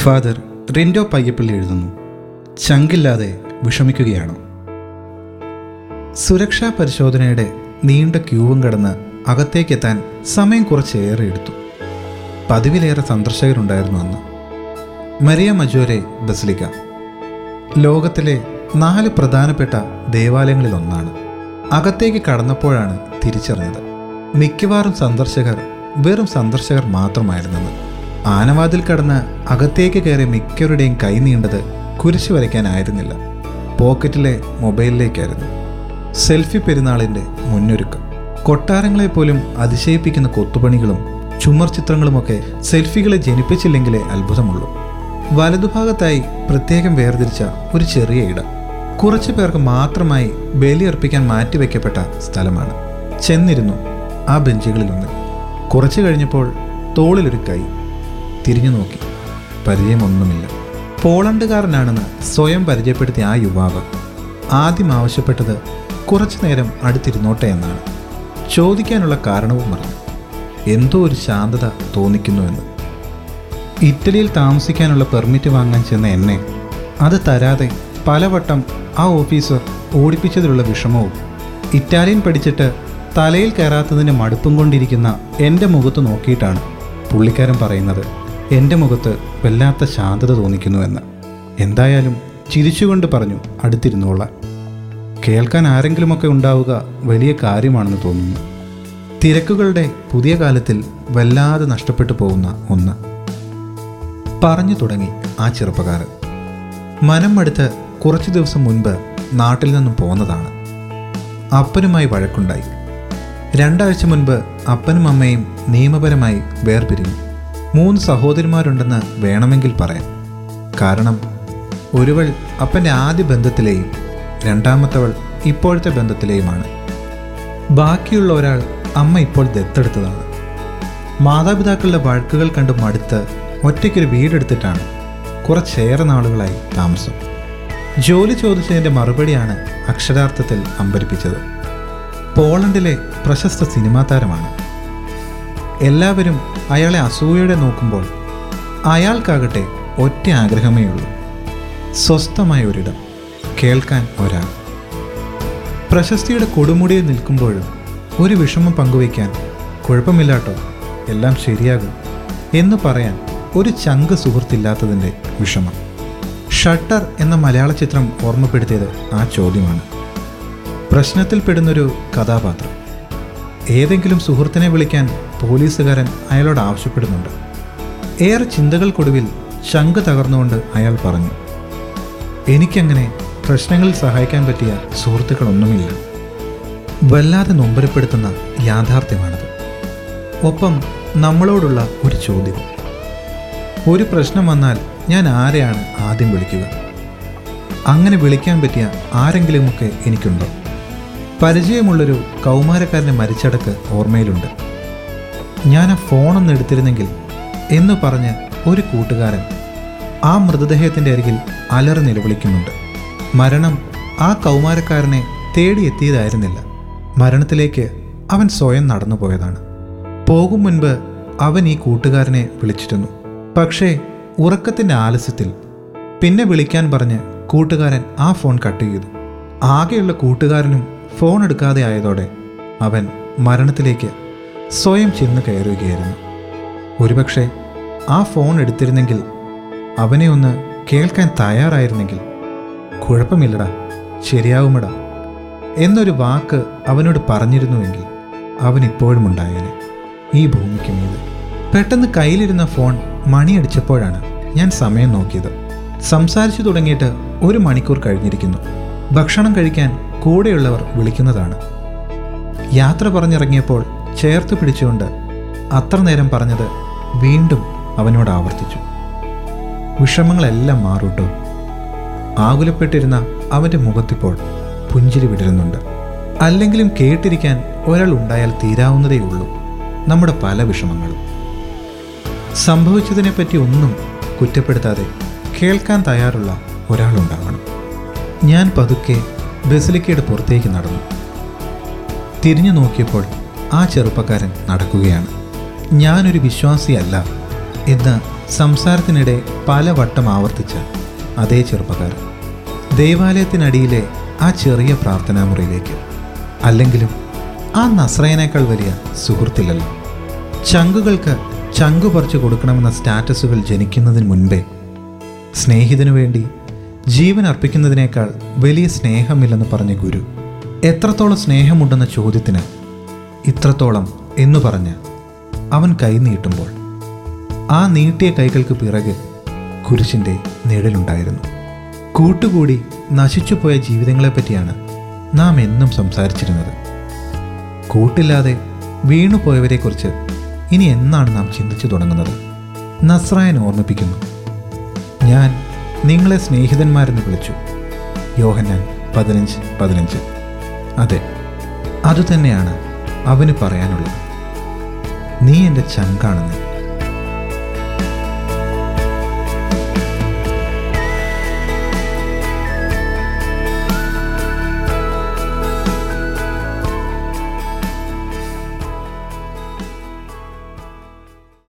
father Rindo Payyappilly എഴുതുന്നു ചങ്കില്ലാതെ വിഷമിക്കുകയാണോ സുരക്ഷാ പരിശോധനയുടെ നീണ്ട ക്യൂവും കടന്ന് അകത്തേക്കെത്താൻ സമയം കുറച്ചേറെ എടുത്തു പതിവിലേറെ സന്ദർശകരുണ്ടായിരുന്നു അന്ന് മരിയ മജോരെ ബസിലിക്ക ലോകത്തിലെ നാല് പ്രധാനപ്പെട്ട ദേവാലയങ്ങളിലൊന്നാണ് അകത്തേക്ക് കടന്നപ്പോഴാണ് തിരിച്ചറിഞ്ഞത് മിക്കവാറും സന്ദർശകർ വെറും സന്ദർശകർ മാത്രമായിരുന്നെന്ന് ആനവാതിൽ കടന്ന് അകത്തേക്ക് കയറി മിക്കവരുടെയും കൈ നീണ്ടത് കുരിശു വരയ്ക്കാനായിരുന്നില്ല പോക്കറ്റിലെ മൊബൈലിലേക്കായിരുന്നു സെൽഫി പെരുന്നാളിൻ്റെ മുന്നൊരുക്കം കൊട്ടാരങ്ങളെ പോലും അതിശയിപ്പിക്കുന്ന കൊത്തുപണികളും ചുമർ ചിത്രങ്ങളുമൊക്കെ സെൽഫികളെ ജനിപ്പിച്ചില്ലെങ്കിലേ അത്ഭുതമുള്ളൂ വലതുഭാഗത്തായി പ്രത്യേകം വേർതിരിച്ച ഒരു ചെറിയ ഇടം കുറച്ചു പേർക്ക് മാത്രമായി ബലിയർപ്പിക്കാൻ മാറ്റിവെക്കപ്പെട്ട സ്ഥലമാണ് ചെന്നിരുന്നു ആ ബെഞ്ചുകളിലൊന്ന് കുറച്ചു കഴിഞ്ഞപ്പോൾ തോളിലൊരു കൈ തിരിഞ്ഞു നോക്കി പരിചയമൊന്നുമില്ല പോളണ്ടുകാരനാണെന്ന് സ്വയം പരിചയപ്പെടുത്തിയ ആ യുവാവ് ആദ്യം ആവശ്യപ്പെട്ടത് കുറച്ചു നേരം അടുത്തിരുന്നോട്ടെ എന്നാണ് ചോദിക്കാനുള്ള കാരണവും പറഞ്ഞു എന്തോ ഒരു ശാന്തത തോന്നിക്കുന്നുവെന്ന് ഇറ്റലിയിൽ താമസിക്കാനുള്ള പെർമിറ്റ് വാങ്ങാൻ ചെന്ന എന്നെ അത് തരാതെ പലവട്ടം ആ ഓഫീസർ ഓടിപ്പിച്ചതിലുള്ള വിഷമവും ഇറ്റാലിയൻ പഠിച്ചിട്ട് തലയിൽ കയറാത്തതിന് മടുപ്പും കൊണ്ടിരിക്കുന്ന എൻ്റെ മുഖത്ത് നോക്കിയിട്ടാണ് പുള്ളിക്കാരൻ പറയുന്നത് എൻ്റെ മുഖത്ത് വല്ലാത്ത ശാന്തത തോന്നിക്കുന്നുവെന്ന് എന്തായാലും ചിരിച്ചുകൊണ്ട് പറഞ്ഞു അടുത്തിരുന്നോളാം കേൾക്കാൻ ആരെങ്കിലുമൊക്കെ ഉണ്ടാവുക വലിയ കാര്യമാണെന്ന് തോന്നുന്നു തിരക്കുകളുടെ പുതിയ കാലത്തിൽ വല്ലാതെ നഷ്ടപ്പെട്ടു പോകുന്ന ഒന്ന് പറഞ്ഞു തുടങ്ങി ആ ചെറുപ്പക്കാരൻ മനം മടുത്ത് കുറച്ചു ദിവസം മുൻപ് നാട്ടിൽ നിന്നും പോന്നതാണ് അപ്പനുമായി വഴക്കുണ്ടായി രണ്ടാഴ്ച മുൻപ് അപ്പനും അമ്മയും നിയമപരമായി വേർപിരിഞ്ഞു മൂന്ന് സഹോദരിമാരുണ്ടെന്ന് വേണമെങ്കിൽ പറയാം കാരണം ഒരുവൾ അപ്പൻ്റെ ആദ്യ ബന്ധത്തിലെയും രണ്ടാമത്തവൾ ഇപ്പോഴത്തെ ബന്ധത്തിലെയുമാണ് ബാക്കിയുള്ള ഒരാൾ അമ്മ ഇപ്പോൾ ദത്തെടുത്തതാണ് മാതാപിതാക്കളുടെ വഴക്കുകൾ കണ്ട് മടുത്ത് ഒറ്റയ്ക്കൊരു വീടെടുത്തിട്ടാണ് കുറച്ചേറെ നാളുകളായി താമസം ജോലി ചോദിച്ചതിൻ്റെ മറുപടിയാണ് അക്ഷരാർത്ഥത്തിൽ അമ്പരിപ്പിച്ചത് പോളണ്ടിലെ പ്രശസ്ത സിനിമാ താരമാണ് എല്ലാവരും അയാളെ അസൂയയോടെ നോക്കുമ്പോൾ അയാൾക്കാകട്ടെ ഒറ്റ ആഗ്രഹമേ ഉള്ളൂ സ്വസ്ഥമായ ഒരിടം കേൾക്കാൻ ഒരാൾ പ്രശസ്തിയുടെ കൊടുമുടിയിൽ നിൽക്കുമ്പോഴും ഒരു വിഷമം പങ്കുവയ്ക്കാൻ കുഴപ്പമില്ലാട്ടോ എല്ലാം ശരിയാകും എന്ന് പറയാൻ ഒരു ചങ്ക് സുഹൃത്തില്ലാത്തതിൻ്റെ വിഷമം ഷട്ടർ എന്ന മലയാള ചിത്രം ഓർമ്മപ്പെടുത്തിയത് ആ ചോദ്യമാണ് പ്രശ്നത്തിൽപ്പെടുന്നൊരു കഥാപാത്രം ഏതെങ്കിലും സുഹൃത്തിനെ വിളിക്കാൻ പോലീസുകാരൻ അയാളോട് ആവശ്യപ്പെടുന്നുണ്ട് ഏറെ ചിന്തകൾക്കൊടുവിൽ ശങ്ക് തകർന്നുകൊണ്ട് അയാൾ പറഞ്ഞു എനിക്കങ്ങനെ പ്രശ്നങ്ങളിൽ സഹായിക്കാൻ പറ്റിയ സുഹൃത്തുക്കളൊന്നുമില്ല വല്ലാതെ നൊമ്പരപ്പെടുത്തുന്ന യാഥാർത്ഥ്യമാണത് ഒപ്പം നമ്മളോടുള്ള ഒരു ചോദ്യം ഒരു പ്രശ്നം വന്നാൽ ഞാൻ ആരെയാണ് ആദ്യം വിളിക്കുക അങ്ങനെ വിളിക്കാൻ പറ്റിയ ആരെങ്കിലുമൊക്കെ എനിക്കുണ്ടോ പരിചയമുള്ളൊരു കൗമാരക്കാരനെ മരിച്ചടക്ക് ഓർമ്മയിലുണ്ട് ഞാൻ ആ ഫോണൊന്ന് എടുത്തിരുന്നെങ്കിൽ എന്ന് പറഞ്ഞ് ഒരു കൂട്ടുകാരൻ ആ മൃതദേഹത്തിൻ്റെ അരികിൽ അലറി നിലവിളിക്കുന്നുണ്ട് മരണം ആ കൗമാരക്കാരനെ തേടിയെത്തിയതായിരുന്നില്ല മരണത്തിലേക്ക് അവൻ സ്വയം നടന്നു പോയതാണ് പോകും മുൻപ് അവൻ ഈ കൂട്ടുകാരനെ വിളിച്ചിരുന്നു പക്ഷേ ഉറക്കത്തിൻ്റെ ആലസ്യത്തിൽ പിന്നെ വിളിക്കാൻ പറഞ്ഞ് കൂട്ടുകാരൻ ആ ഫോൺ കട്ട് ചെയ്തു ആകെയുള്ള കൂട്ടുകാരനും ഫോൺ എടുക്കാതെ ആയതോടെ അവൻ മരണത്തിലേക്ക് സ്വയം ചെന്ന് കയറുകയായിരുന്നു ഒരുപക്ഷെ ആ ഫോൺ എടുത്തിരുന്നെങ്കിൽ അവനെ ഒന്ന് കേൾക്കാൻ തയ്യാറായിരുന്നെങ്കിൽ കുഴപ്പമില്ലടാ ശരിയാവുമടാ എന്നൊരു വാക്ക് അവനോട് പറഞ്ഞിരുന്നുവെങ്കിൽ അവൻ ഇപ്പോഴും ഉണ്ടായേനെ ഈ ഭൂമിക്ക് മീത് പെട്ടെന്ന് കയ്യിലിരുന്ന ഫോൺ മണിയടിച്ചപ്പോഴാണ് ഞാൻ സമയം നോക്കിയത് സംസാരിച്ചു തുടങ്ങിയിട്ട് ഒരു മണിക്കൂർ കഴിഞ്ഞിരിക്കുന്നു ഭക്ഷണം കഴിക്കാൻ കൂടെയുള്ളവർ വിളിക്കുന്നതാണ് യാത്ര പറഞ്ഞിറങ്ങിയപ്പോൾ ചേർത്ത് പിടിച്ചുകൊണ്ട് അത്ര നേരം പറഞ്ഞത് വീണ്ടും അവനോട് ആവർത്തിച്ചു വിഷമങ്ങളെല്ലാം മാറൂട്ടോ ആകുലപ്പെട്ടിരുന്ന അവൻ്റെ മുഖത്തിപ്പോൾ പുഞ്ചിരി വിടരുന്നുണ്ട് അല്ലെങ്കിലും കേട്ടിരിക്കാൻ ഒരാൾ ഉണ്ടായാൽ തീരാവുന്നതേ ഉള്ളൂ നമ്മുടെ പല വിഷമങ്ങളും സംഭവിച്ചതിനെപ്പറ്റി ഒന്നും കുറ്റപ്പെടുത്താതെ കേൾക്കാൻ തയ്യാറുള്ള ഒരാളുണ്ടാവണം ഞാൻ പതുക്കെ ബസിലിക്കയുടെ പുറത്തേക്ക് നടന്നു തിരിഞ്ഞു നോക്കിയപ്പോൾ ആ ചെറുപ്പക്കാരൻ നടക്കുകയാണ് ഞാനൊരു വിശ്വാസിയല്ല എന്ന് സംസാരത്തിനിടെ പല വട്ടം ആവർത്തിച്ച അതേ ചെറുപ്പക്കാരൻ ദേവാലയത്തിനടിയിലെ ആ ചെറിയ പ്രാർത്ഥനാ മുറിയിലേക്ക് അല്ലെങ്കിലും ആ നസ്രയനേക്കാൾ വലിയ സുഹൃത്തില്ലല്ലോ ചങ്കുകൾക്ക് ചങ്കു പറിച്ചു കൊടുക്കണമെന്ന സ്റ്റാറ്റസുകൾ ജനിക്കുന്നതിന് മുൻപേ സ്നേഹിതനു വേണ്ടി ജീവൻ അർപ്പിക്കുന്നതിനേക്കാൾ വലിയ സ്നേഹമില്ലെന്ന് പറഞ്ഞ ഗുരു എത്രത്തോളം സ്നേഹമുണ്ടെന്ന ചോദ്യത്തിന് ഇത്രത്തോളം എന്നു പറഞ്ഞ് അവൻ കൈ നീട്ടുമ്പോൾ ആ നീട്ടിയ കൈകൾക്ക് പിറകിൽ കുരിശിൻ്റെ നിഴലുണ്ടായിരുന്നു കൂട്ടുകൂടി നശിച്ചുപോയ ജീവിതങ്ങളെപ്പറ്റിയാണ് നാം എന്നും സംസാരിച്ചിരുന്നത് കൂട്ടില്ലാതെ വീണുപോയവരെക്കുറിച്ച് ഇനി എന്നാണ് നാം ചിന്തിച്ചു തുടങ്ങുന്നത് നസ്രായൻ ഓർമ്മിപ്പിക്കുന്നു ഞാൻ നിങ്ങളെ സ്നേഹിതന്മാരെന്ന് വിളിച്ചു യോഹന്നാൻ പതിനഞ്ച് പതിനഞ്ച് അതെ അതുതന്നെയാണ് അവന് പറയാനുള്ളത് നീ എൻ്റെ ചങ്കാണെന്ന്